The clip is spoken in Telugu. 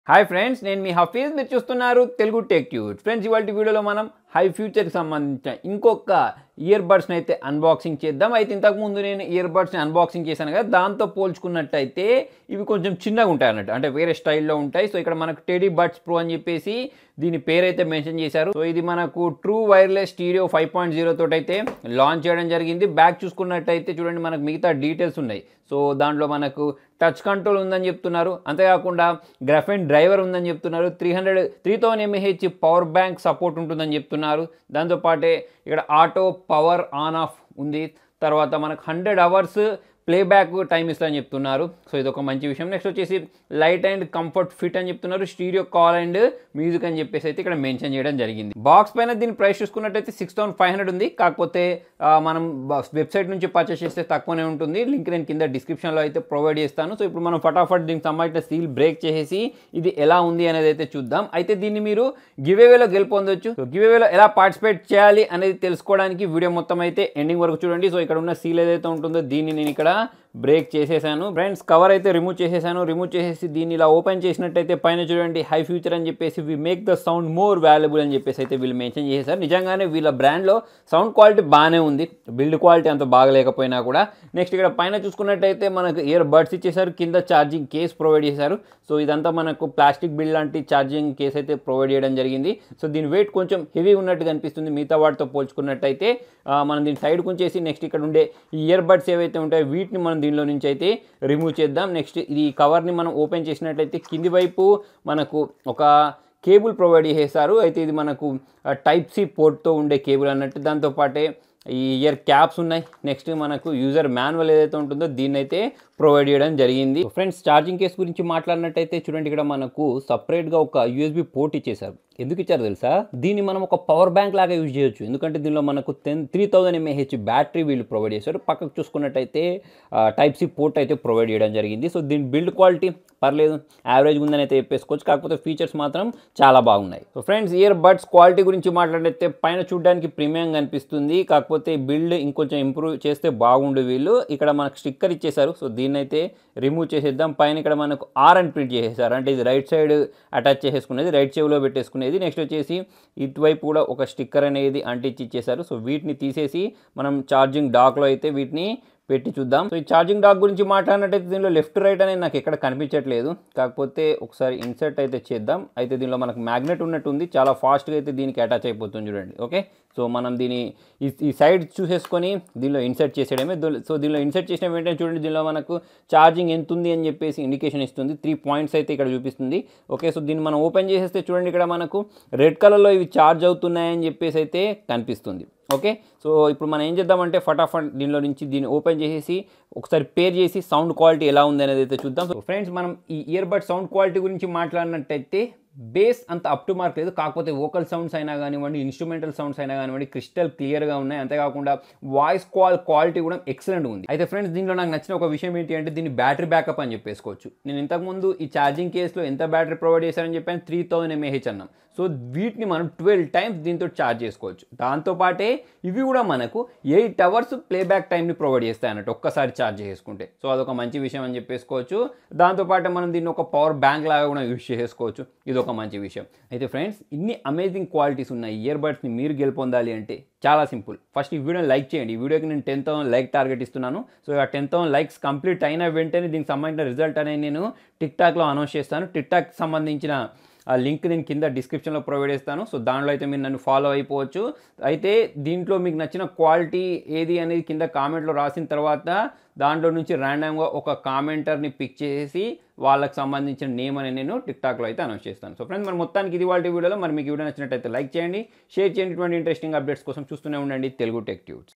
హాయ్ ఫ్రెండ్స్ నేను మీ హఫీజ్ మీరు చూస్తున్నారు తెలుగు టెక్ ట్యూట్ ఫ్రెండ్స్ ఇవాళ వీడియోలో మనం హై ఫ్యూచర్కి సంబంధించిన ఇంకొక ఇయర్ బడ్స్ని అయితే అన్బాక్సింగ్ చేద్దాం అయితే ఇంతకుముందు నేను ఇయర్ బడ్స్ని అన్బాక్సింగ్ చేశాను కదా దాంతో పోల్చుకున్నట్టయితే ఇవి కొంచెం చిన్నగా ఉంటాయి అన్నట్టు అంటే వేరే స్టైల్లో ఉంటాయి సో ఇక్కడ మనకు టెడీ బడ్స్ ప్రో అని చెప్పేసి దీని పేరు అయితే మెన్షన్ చేశారు సో ఇది మనకు true wireless stereo five point zero తోటి అయితే లాంచ్ చేయడం జరిగింది బ్యాక్ చూసుకున్నట్టయితే చూడండి మనకు మిగతా డీటెయిల్స్ ఉన్నాయి సో దాంట్లో మనకు టచ్ కంట్రోల్ ఉందని చెప్తున్నారు అంతేకాకుండా గ్రఫెన్ డ్రైవర్ ఉందని చెప్తున్నారు three hundred three thousand M A H power bank support ఉంటుందని చెప్తున్నారు దాంతోపాటే ఇక్కడ ఆటో పవర్ ఆన్ ఆఫ్ ఉంది తర్వాత మనకు హండ్రెడ్ అవర్స్ ప్లేబ్యాక్ టైం ఇస్తుందని చెప్తున్నారు సో ఇది ఒక మంచి విషయం నెక్స్ట్ వచ్చేసి లైట్ అండ్ కంఫర్ట్ ఫిట్ అని చెప్తున్నారు స్టీరియో కాల్ అండ్ మ్యూజిక్ అని చెప్పేసి అయితే ఇక్కడ మెన్షన్ చేయడం జరిగింది బాక్స్ పైన దీని ప్రైస్ చూసుకున్నట్టయితే సిక్స్ థౌసండ్ ఫైవ్ హండ్రెడ్ ఉంది కాకపోతే ఆ, మనం వెబ్సైట్ నుంచి పర్చేస్ చేస్తే తక్కువనే ఉంటుంది లింక్ నేను కింద డిస్క్రిప్షన్లో అయితే ప్రొవైడ్ చేస్తాను సో ఇప్పుడు మనం ఫటాఫట్ దీనికి సంబంధించిన సీల్ బ్రేక్ చేసేసి ఇది ఎలా ఉంది అనేది అయితే చూద్దాం అయితే దీన్ని మీరు గివేవేలో గెలుపొందొచ్చు సో గివేవేలో ఎలా పార్టిసిపేట్ చేయాలి అనేది తెలుసుకోవడానికి వీడియో మొత్తం అయితే ఎండింగ్ వరకు చూడండి సో ఇక్కడ ఉన్న సీల్ ఏదైతే ఉంటుందో దీన్ని నేను ఇక్కడ బ్రేక్ చేసేసాను ఫ్రెండ్స్ కవర్ అయితే రిమూవ్ చేసేసాను రిమూవ్ చేసేసి దీన్ని ఇలా ఓపెన్ చేసినట్టయితే పైన చూడండి హై ఫ్యూచర్ అని చెప్పేసి we make the sound more valuable అని చెప్పేసి అయితే వీళ్ళు మెన్షన్ చేసేసారు నిజంగానే వీళ్ళ బ్రాండ్లో సౌండ్ క్వాలిటీ బాగానే ఉంది బిల్డ్ క్వాలిటీ అంత బాగలేకపోయినా కూడా నెక్స్ట్ ఇక్కడ పైన చూసుకున్నట్టయితే మనకు ఇయర్ బడ్స్ ఇచ్చేసారు కింద ఛార్జింగ్ కేస్ ప్రొవైడ్ చేశారు సో ఇదంతా మనకు ప్లాస్టిక్ బిల్ లాంటి ఛార్జింగ్ కేస్ అయితే ప్రొవైడ్ చేయడం జరిగింది సో దీని వెయిట్ కొంచెం హెవీ ఉన్నట్టు కనిపిస్తుంది మిగతా వాటితో పోల్చుకున్నట్టయితే ఆ, మనం దీని సైడ్ కొంచేసి నెక్స్ట్ ఇక్కడ ఉండే ఈ ఇయర్ బడ్స్ ఏవైతే ఉంటాయో వీటిని మనం దీనిలో నుంచి అయితే రిమూవ్ చేద్దాం నెక్స్ట్ ఇది కవర్ని మనం ఓపెన్ చేసినట్లయితే కింది వైపు మనకు ఒక కేబుల్ ప్రొవైడ్ చేశారు అయితే ఇది మనకు టైప్ సి పోర్ట్తో ఉండే కేబుల్ అన్నట్టు దాంతోపాటే ఈ ఇయర్ క్యాప్స్ ఉన్నాయి నెక్స్ట్ మనకు యూజర్ మాన్యువల్ ఏదైతే ఉంటుందో దీన్ని అయితే ప్రొవైడ్ చేయడం జరిగింది ఫ్రెండ్స్ ఛార్జింగ్ కేస్ గురించి మాట్లాడినట్టయితే చూడండి ఇక్కడ మనకు సపరేట్గా ఒక యూఎస్బి పోర్ట్ ఇచ్చేసారు ఎందుకు ఇచ్చారు తెలుసా దీన్ని మనం ఒక పవర్ బ్యాంక్ లాగా యూజ్ చేయొచ్చు ఎందుకంటే దీనిలో మనకు ten three thousand M A H battery వీళ్ళు ప్రొవైడ్ చేశారు పక్కకు చూసుకున్నట్టయితే టైప్ సి పోర్ట్ అయితే ప్రొవైడ్ చేయడం జరిగింది సో దీని బిల్డ్ క్వాలిటీ పర్లేదు యావరేజ్ ఉందని అయితే చెప్పేసుకోవచ్చు కాకపోతే ఫీచర్స్ మాత్రం చాలా బాగున్నాయి so friends ear buds quality గురించి మాట్లాడితే పైన చూడడానికి ప్రీమియం కనిపిస్తుంది కాకపోతే బిల్డ్ ఇంకొంచెం ఇంప్రూవ్ చేస్తే బాగుండు వీళ్ళు ఇక్కడ మనకు స్టిక్కర్ ఇచ్చేసారు సో దీన్ని అయితే రిమూవ్ చేసేద్దాం పైన ఇక్కడ మనకు ఆర్ అని ప్రింట్ చేసేసారు అంటే ఇది రైట్ సైడ్ అటాచ్ చేసేసుకునేది రైట్ చెవిలో పెట్టేసుకునేది నెక్స్ట్ వచ్చేసి ఇటువైపు కూడా ఒక స్టిక్కర్ అనేది అంటించి ఇచ్చేసారు సో వీటిని తీసేసి మనం ఛార్జింగ్ డాక్లో అయితే వీటిని పెట్టి చూద్దాం సో ఈ ఛార్జింగ్ డాక్ గురించి మాట్లాడినట్టయితే దీనిలో లెఫ్ట్ రైట్ అనేది నాకు ఎక్కడ కనిపించట్లేదు కాకపోతే ఒకసారి ఇన్సర్ట్ అయితే చేద్దాం అయితే దీనిలో మనకు మ్యాగ్నెట్ ఉన్నట్టుంది చాలా ఫాస్ట్గా అయితే దీనికి అటాచ్ అయిపోతుంది చూడండి ఓకే సో మనం దీని ఈ- ఈ సైడ్ చూసేసుకొని దీనిలో ఇన్సర్ట్ చేసేయడమే దో- సో దీనిలో ఇన్సర్ట్ చేసిన వెంటనే చూడండి దీనిలో మనకు ఛార్జింగ్ ఎంత ఉంది అని చెప్పేసి ఇండికేషన్ ఇస్తుంది త్రీ పాయింట్స్ అయితే ఇక్కడ చూపిస్తుంది ఓకే సో దీన్ని మనం ఓపెన్ చేసేస్తే చూడండి ఇక్కడ మనకు రెడ్ కలర్లో ఇవి ఛార్జ్ అవుతున్నాయని చెప్పేసి అయితే కనిపిస్తుంది ఓకే సో ఇప్పుడు మనం ఏం చేద్దామంటే ఫటాఫట్ దీనిలో నుంచి దీన్ని ఓపెన్ చేసేసి ఒకసారి పేర్ చేసి సౌండ్ క్వాలిటీ ఎలా ఉంది అనేది అయితే చూద్దాం సో ఫ్రెండ్స్ మనం ఈ ఇయర్ బడ్ సౌండ్ క్వాలిటీ గురించి మాట్లాడినట్టయితే బేస్ అంత అప్ టు మార్క్ లేదు కాకపోతే వోకల్ సౌండ్స్ అయినా కానివ్వండి ఇన్స్ట్రుమెంటల్ సౌండ్స్ అయినా కానివ్వండి క్రిస్టల్ క్లియర్గా ఉన్నాయి అంతేకాకుండా వాయిస్ కాల్ క్వాలిటీ కూడా ఎక్సలెంట్ ఉంది అయితే ఫ్రెండ్స్ దీంట్లో నాకు నచ్చిన ఒక విషయం ఏంటి అంటే దీన్ని బ్యాటరీ బ్యాకప్ అని చెప్పేసుకోవచ్చు నేను ఇంతకుముందు ఈ ఛార్జింగ్ కేసులో ఎంత బ్యాటరీ ప్రొవైడ్ చేశారని చెప్పాను త్రీ థౌసండ్ ఎంఏహెచ్ అన్నాం సో వీటిని మనం ట్వెల్వ్ టైమ్స్ దీంతో ఛార్జ్ చేసుకోవచ్చు దాంతోపాటే ఇవి కూడా మనకు ఎయిట్ అవర్స్ ప్లేబ్యాక్ టైంని ప్రొవైడ్ చేస్తాయి అన్నట్టు ఒక్కసారి ఛార్జ్ చేసుకుంటే సో అదొక మంచి విషయం అని చెప్పేసుకోవచ్చు దాంతోపాటు మనం దీన్ని ఒక పవర్ బ్యాంక్ లాగా కూడా యూజ్ చేసుకోవచ్చు ఇది ఒక మంచి విషయం అయితే ఫ్రెండ్స్ ఇన్ని అమేజింగ్ క్వాలిటీస్ ఉన్న ఇయర్ బడ్స్ని మీరు గెలుపొందాలి అంటే చాలా సింపుల్ ఫస్ట్ ఈ వీడియోని లైక్ చేయండి ఈ వీడియోకి నేను టెన్ థౌసండ్ లైక్ టార్గెట్ ఇస్తున్నాను సో ఆ టెన్ థౌసండ్ లైక్స్ కంప్లీట్ అయిన వెంటనే దీనికి సంబంధించిన రిజల్ట్ అనేది నేను టిక్ టాక్లో అనౌన్స్ చేస్తాను టిక్ టాక్ సంబంధించిన ఆ లింక్ నేను కింద డిస్క్రిప్షన్లో ప్రొవైడ్ చేస్తాను సో దానిలో అయితే మీరు నన్ను ఫాలో అయిపోవచ్చు అయితే దీంట్లో మీకు నచ్చిన క్వాలిటీ ఏది అనేది కింద కామెంట్లో రాసిన తర్వాత దాంట్లో నుంచి ర్యాండమ్గా ఒక కామెంటర్ని పిక్ చేసి వాళ్ళకి సంబంధించిన నేమ్ అని నేను టిక్టాక్లో అయితే అనౌన్స్ చేస్తాను సో ఫ్రెండ్స్ మరి మొత్తానికి ఇది వాళ్ళ వీడియోలో మరి మీకు వీడియో నచ్చినట్టయితే లైక్ చేయండి షేర్ చేయండి ఇటువంటి ఇంట్రెస్టింగ్ అప్డేట్స్ కోసం చూస్తూనే ఉండండి తెలుగు టెక్ ట్యూట్స్